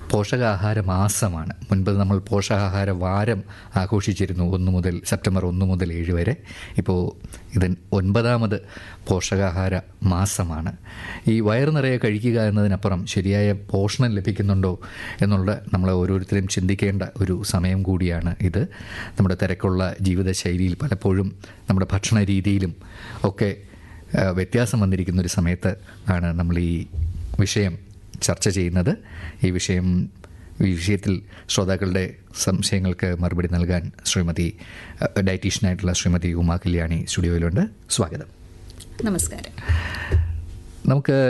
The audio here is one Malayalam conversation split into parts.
പോഷകാഹാര മാസമാണ് മുൻപ് നമ്മൾ പോഷകാഹാര വാരം ആഘോഷിച്ചിരുന്നു ഒന്ന് മുതൽ സെപ്റ്റംബർ ഒന്ന് മുതൽ ഏഴ് വരെ ഇപ്പോൾ ഇത് ഒൻപതാമത് പോഷകാഹാര മാസമാണ് ഈ വയറ് നിറയെ കഴിക്കുക എന്നതിനപ്പുറം ശരിയായ പോഷണം ലഭിക്കുന്നുണ്ടോ എന്നുള്ള നമ്മൾ ഓരോരുത്തരും ചിന്തിക്കേണ്ട ഒരു സമയം കൂടിയാണ് ഇത് നമ്മുടെ തിരക്കുള്ള ജീവിതശൈലിയിൽ പലപ്പോഴും നമ്മുടെ ഭക്ഷണ രീതിയിലും ഒക്കെ ആ, വ്യത്യാസം വന്നിരിക്കുന്ന ഒരു സമയത്ത് ആണ് നമ്മൾ ഈ വിഷയം ചർച്ച ചെയ്യുന്നത് ഈ വിഷയം ഈ വിഷയത്തിൽ ശ്രോതാക്കളുടെ സംശയങ്ങൾക്ക് മറുപടി നൽകാൻ ശ്രീമതി അഹ്, ഡയറ്റീഷ്യനായിട്ടുള്ള ശ്രീമതി ഉമാ കല്യാണി സ്റ്റുഡിയോയിലുണ്ട് സ്വാഗതം നമസ്കാരം നമുക്ക്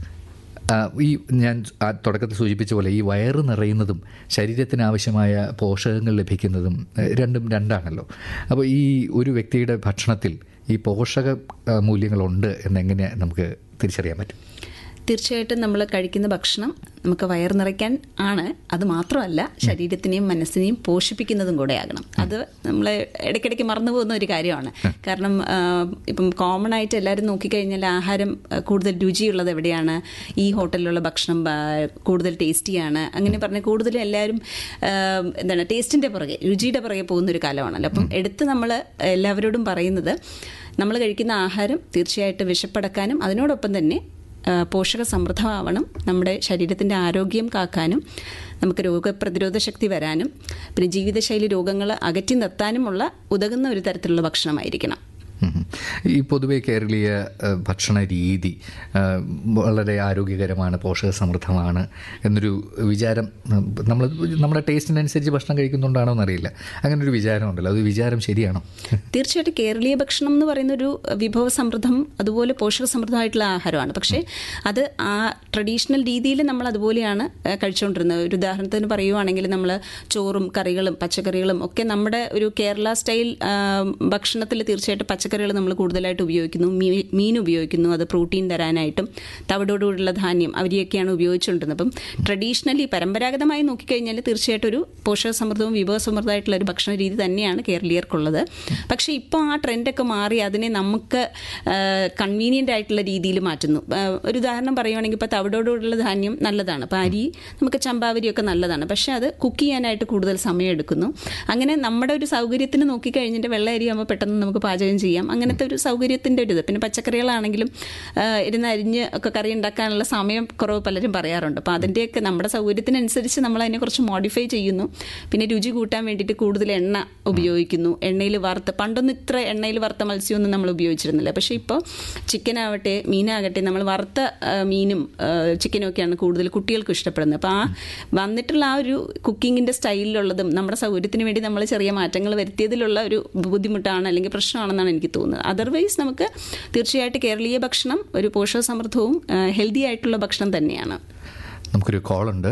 ആ, ഈ ഞാൻ ആ തുടക്കത്തിൽ സൂചിപ്പിച്ച പോലെ ഈ വയറ് നിറയുന്നതും ശരീരത്തിന് ആവശ്യമായ പോഷകങ്ങൾ ലഭിക്കുന്നതും ഏഹ്, രണ്ടും രണ്ടാണല്ലോ അപ്പോൾ ഈ ഒരു വ്യക്തിയുടെ ഭക്ഷണത്തിൽ ഈ പോഷക ആ, മൂല്യങ്ങളുണ്ട് എന്നെങ്ങനെ നമുക്ക് തിരിച്ചറിയാൻ പറ്റും തീർച്ചയായിട്ടും നമ്മൾ കഴിക്കുന്ന ഭക്ഷണം നമുക്ക് വയർ നിറയ്ക്കാൻ ആണ് അത് മാത്രമല്ല ശരീരത്തിനെയും മനസ്സിനെയും പോഷിപ്പിക്കുന്നതും കൂടെ ആകണം അത് നമ്മൾ ഇടയ്ക്കിടയ്ക്ക് മറന്നു പോകുന്ന ഒരു കാര്യമാണ് കാരണം ആ, ഇപ്പം കോമൺ ആയിട്ട് എല്ലാവരും നോക്കിക്കഴിഞ്ഞാൽ ആഹാരം ആ, കൂടുതൽ രുചിയുള്ളത് എവിടെയാണ് ഈ ഹോട്ടലിലുള്ള ഭക്ഷണം ആ, കൂടുതൽ ടേസ്റ്റിയാണ് അങ്ങനെ പറഞ്ഞ് കൂടുതലും എല്ലാവരും ആ, എന്താണ് ടേസ്റ്റിൻ്റെ പുറകെ രുചിയുടെ പുറകെ പോകുന്ന ഒരു കാലമാണല്ലോ അപ്പം എടുത്ത് നമ്മൾ എല്ലാവരോടും പറയുന്നത് നമ്മൾ കഴിക്കുന്ന ആഹാരം തീർച്ചയായിട്ടും വിശപ്പടക്കാനും അതിനോടൊപ്പം തന്നെ ആ, പോഷക സമൃദ്ധമാവണം നമ്മുടെ ശരീരത്തിൻ്റെ ആരോഗ്യം കാക്കാനും നമുക്ക് രോഗപ്രതിരോധ ശക്തി വരാനും പിന്നെ ജീവിതശൈലി രോഗങ്ങൾ അകറ്റി നിർത്താനുമുള്ള ഉതകുന്ന ഒരു തരത്തിലുള്ള ഭക്ഷണമായിരിക്കണം ഉം. ഈ പൊതുവെ കേരളീയ ഏഹ്, ഭക്ഷണ രീതി ഏഹ്, വളരെ ആരോഗ്യകരമാണ് പോഷക സമൃദ്ധമാണ് എന്നൊരു വിചാരം ഉം, നമ്മൾ നമ്മുടെ ടേസ്റ്റിനനുസരിച്ച് ഭക്ഷണം കഴിക്കുന്നുണ്ടാണോ എന്നറിയില്ല അങ്ങനെ ഒരു വിചാരം ഉണ്ടല്ലോ അത് വിചാരം ശരിയാണോ തീർച്ചയായിട്ടും കേരളീയ ഭക്ഷണം എന്ന് പറയുന്ന ഒരു വിഭവ സമൃദ്ധം അതുപോലെ പോഷക സമൃദ്ധമായിട്ടുള്ള ആഹാരമാണ് പക്ഷേ അത് ആ ട്രഡീഷണൽ രീതിയിൽ നമ്മൾ അതുപോലെയാണ് ആ, കഴിച്ചുകൊണ്ടിരുന്നത് ഒരു ഉദാഹരണത്തിന് പറയുവാണെങ്കിൽ നമ്മൾ ചോറും കറികളും പച്ചക്കറികളും ഒക്കെ നമ്മുടെ ഒരു കേരള സ്റ്റൈൽ ഭക്ഷണത്തിൽ തീർച്ചയായിട്ടും പച്ചക്കറികൾ നമ്മൾ കൂടുതലായിട്ട് ഉപയോഗിക്കുന്നു മീ- മീൻ ഉപയോഗിക്കുന്നു അത് പ്രോട്ടീൻ തരാനായിട്ടും തവിടോടുകൂടിയുള്ള ധാന്യം അവരെയൊക്കെയാണ് ഉപയോഗിച്ചുകൊണ്ടിരുന്നത് അപ്പം ട്രഡീഷണലി പരമ്പരാഗതമായി നോക്കിക്കഴിഞ്ഞാൽ തീർച്ചയായിട്ടും ഒരു പോഷക സമൃദ്ധവും വിഭവ സമൃദ്ധമായിട്ടുള്ള ഒരു ഭക്ഷണ രീതി തന്നെയാണ് കേരളീയർക്കുള്ളത് പക്ഷേ ഇപ്പോൾ ആ ട്രെൻഡൊക്കെ മാറി അതിനെ നമുക്ക് കൺവീനിയൻ്റ് ആയിട്ടുള്ള രീതിയിൽ മാറ്റുന്നു ആ, ഒരു ഉദാഹരണം പറയുവാണെങ്കിൽ ഇപ്പോൾ തവിടോടുകൂടിയുള്ള ധാന്യം നല്ലതാണ് അപ്പോൾ അരി നമുക്ക് ചമ്പാവരിയൊക്കെ നല്ലതാണ് പക്ഷേ അത് കുക്ക് ചെയ്യാനായിട്ട് കൂടുതൽ സമയം എടുക്കുന്നു അങ്ങനെ നമ്മുടെ ഒരു സൗകര്യത്തിന് നോക്കിക്കഴിഞ്ഞിട്ട് വെള്ള അരി ആകുമ്പോൾ പെട്ടെന്ന് നമുക്ക് പാചകം ചെയ്യാം അങ്ങനത്തെ ഒരു സൗകര്യത്തിൻ്റെ ഒരു ഇത് പിന്നെ പച്ചക്കറികളാണെങ്കിലും ആ, ഇരുന്ന് അരിഞ്ഞ് ഒക്കെ കറി ഉണ്ടാക്കാനുള്ള സമയം കുറവ് പലരും പറയാറുണ്ട് അപ്പോൾ അതിൻ്റെയൊക്കെ നമ്മുടെ സൗകര്യത്തിനനുസരിച്ച് നമ്മൾ അതിനെ കുറച്ച് മോഡിഫൈ ചെയ്യുന്നു പിന്നെ രുചി കൂട്ടാൻ വേണ്ടിയിട്ട് കൂടുതൽ എണ്ണ ഉപയോഗിക്കുന്നു എണ്ണയിൽ വറുത്ത് പണ്ടൊന്നും ഇത്ര എണ്ണയിൽ വറുത്ത മത്സ്യമൊന്നും നമ്മൾ ഉപയോഗിച്ചിരുന്നില്ല പക്ഷേ ഇപ്പോൾ ചിക്കൻ ആവട്ടെ മീനാകട്ടെ നമ്മൾ വറുത്ത ആ, മീനും ആ, ചിക്കനും ഒക്കെയാണ് കൂടുതൽ കുട്ടികൾക്ക് ഇഷ്ടപ്പെടുന്നത് അപ്പോൾ ആ വന്നിട്ടുള്ള ആ ഒരു കുക്കിങ്ങിൻ്റെ സ്റ്റൈലിലുള്ളതും നമ്മുടെ സൗകര്യത്തിന് വേണ്ടി നമ്മൾ ചെറിയ മാറ്റങ്ങൾ വരുത്തിയതിലുള്ള ഒരു ബുദ്ധിമുട്ടാണ് അല്ലെങ്കിൽ പ്രശ്നമാണെന്നാണ് എനിക്ക് തോന്നുന്നത് അതർവൈസ് നമുക്ക് തീർച്ചയായിട്ടും കേരളീയ ഭക്ഷണം ഒരു പോഷക സമൃദ്ധവും ഹെൽത്തി ആയിട്ടുള്ള ഭക്ഷണം തന്നെയാണ് നമുക്കൊരു കോളുണ്ട്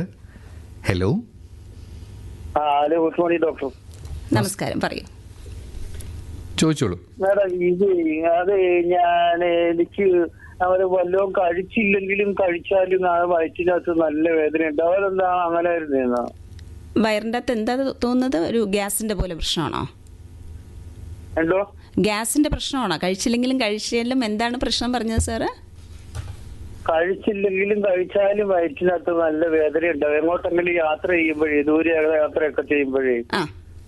ഹലോ ആ ഹലോ ഗുഡ് മോർണിംഗ് ഡോക്ടർ നമസ്കാരം പറയൂ ചോദിച്ചോളൂ മാഡം ഇത് അത് ഞാൻ എനിക്ക് അവര് വല്ലതും കഴിച്ചില്ലെങ്കിലും കഴിച്ചാലും ആ വയറ്റിനകത്ത് നല്ല വേദന ഉണ്ട് അവരെന്താണ് അങ്ങനെ വരുന്നതെന്നാ വയറിൻ്റെ അകത്ത് എന്താ തോന്നുന്നത് ഒരു ഗ്യാസിൻ്റെ പോലെ പ്രശ്നമാണോ എന്തോ ഗ്യാസിൻ്റെ പ്രശ്നമാണോ കഴിച്ചില്ലെങ്കിലും കഴിച്ചാലും എന്താണ് പ്രശ്നം പറഞ്ഞത് സാറ് കഴിച്ചില്ലെങ്കിലും കഴിച്ചാലും വയറ്റിനകത്ത് നല്ല വേദന ഉണ്ടാവും എങ്ങോട്ടെങ്കിലും യാത്ര ചെയ്യുമ്പോഴേ ദൂരെ യാത്രയൊക്കെ ചെയ്യുമ്പോഴേ ആ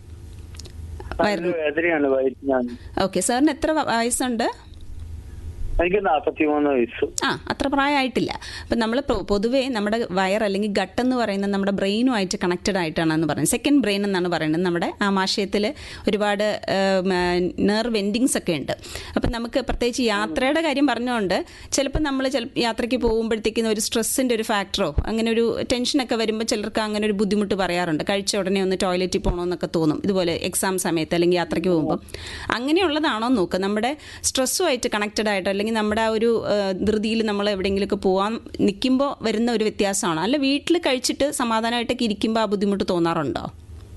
നല്ല വയറിന് വേദനയാണ് വയറ്റിനാണ് ഓക്കെ സാറിന് എത്ര വ- വയസ്സുണ്ട് എനിക്ക് നാപ്പത്തിമൂന്ന് വയസ്സ് ആ അത്ര പ്രായമായിട്ടില്ല അപ്പം നമ്മൾ പൊതുവേ നമ്മുടെ വയർ അല്ലെങ്കിൽ ഗട്ട് എന്ന് പറയുന്നത് നമ്മുടെ ബ്രെയിനുമായിട്ട് കണക്റ്റഡ് ആയിട്ടാണെന്ന് പറയുന്നത് സെക്കൻഡ് ബ്രെയിൻ എന്നാണ് പറയുന്നത് നമ്മുടെ ആമാശയത്തിൽ ഒരുപാട് നെർവ് എൻഡിങ്സ് ഒക്കെ ഉണ്ട് അപ്പം നമുക്ക് പ്രത്യേകിച്ച് യാത്രയുടെ കാര്യം പറഞ്ഞുകൊണ്ട് ചിലപ്പോൾ നമ്മൾ ചില യാത്രയ്ക്ക് പോകുമ്പോഴത്തേക്കും ഒരു സ്ട്രെസ്സിൻ്റെ ഒരു ഫാക്ടറോ അങ്ങനെ ഒരു ടെൻഷനൊക്കെ വരുമ്പോൾ ചിലർക്ക് അങ്ങനെ ഒരു ബുദ്ധിമുട്ട് പറയാറുണ്ട് കഴിച്ച ഉടനെ ഒന്ന് ടോയ്ലറ്റിൽ പോകണമെന്നൊക്കെ തോന്നും ഇതുപോലെ എക്സാം സമയത്ത് അല്ലെങ്കിൽ യാത്രയ്ക്ക് പോകുമ്പോൾ അങ്ങനെയുള്ളതാണോ എന്ന് നോക്കുക നമ്മുടെ സ്ട്രെസ്സുമായിട്ട് കണക്റ്റഡ് ആയിട്ട് അല്ലെങ്കിൽ നമ്മുടെ ആ ഒരു ധൃതിയിൽ നമ്മൾ എവിടെയെങ്കിലുമൊക്കെ പോകാൻ നിൽക്കുമ്പോൾ വരുന്ന ഒരു വ്യത്യാസമാണ് അല്ല വീട്ടിൽ കഴിച്ചിട്ട് സമാധാനമായിട്ടൊക്കെ ഇരിക്കുമ്പോൾ ആ ബുദ്ധിമുട്ട് തോന്നാറുണ്ടോ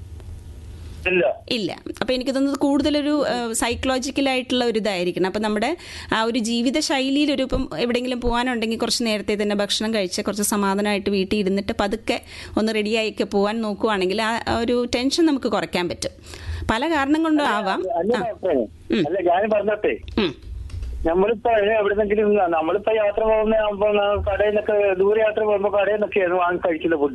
ഇല്ല ഇല്ല അപ്പോൾ എനിക്ക് തോന്നുന്നത് കൂടുതലൊരു സൈക്കോളജിക്കലായിട്ടുള്ള ഒരു ഇതായിരിക്കണം അപ്പം നമ്മുടെ ആ ഒരു ജീവിത ശൈലിയിൽ ഒരു ഇപ്പം എവിടെയെങ്കിലും പോകാനുണ്ടെങ്കിൽ കുറച്ച് നേരത്തെ തന്നെ ഭക്ഷണം കഴിച്ച് കുറച്ച് സമാധാനമായിട്ട് വീട്ടിൽ ഇരുന്നിട്ട് പതുക്കെ ഒന്ന് റെഡിയായിക്കെ പോകാൻ നോക്കുവാണെങ്കിൽ ആ ആ ഒരു ടെൻഷൻ നമുക്ക് കുറയ്ക്കാൻ പറ്റും പല കാരണം കൊണ്ടും ആവാം അല്ല ആ ഡോക്ടറെ അല്ല ഞാൻ പറഞ്ഞോട്ടെ ഉം. നമ്മളിപ്പോ എവിടെന്നെങ്കിലും നമ്മളിപ്പോ യാത്ര പോകുന്ന ആകുമ്പോ കടയിൽ നിന്നൊക്കെ ദൂരെ യാത്ര പോകുമ്പോ കടയിൽ നിന്നൊക്കെയാണ് വാങ്ങി കഴിക്കുന്ന ഫുഡ്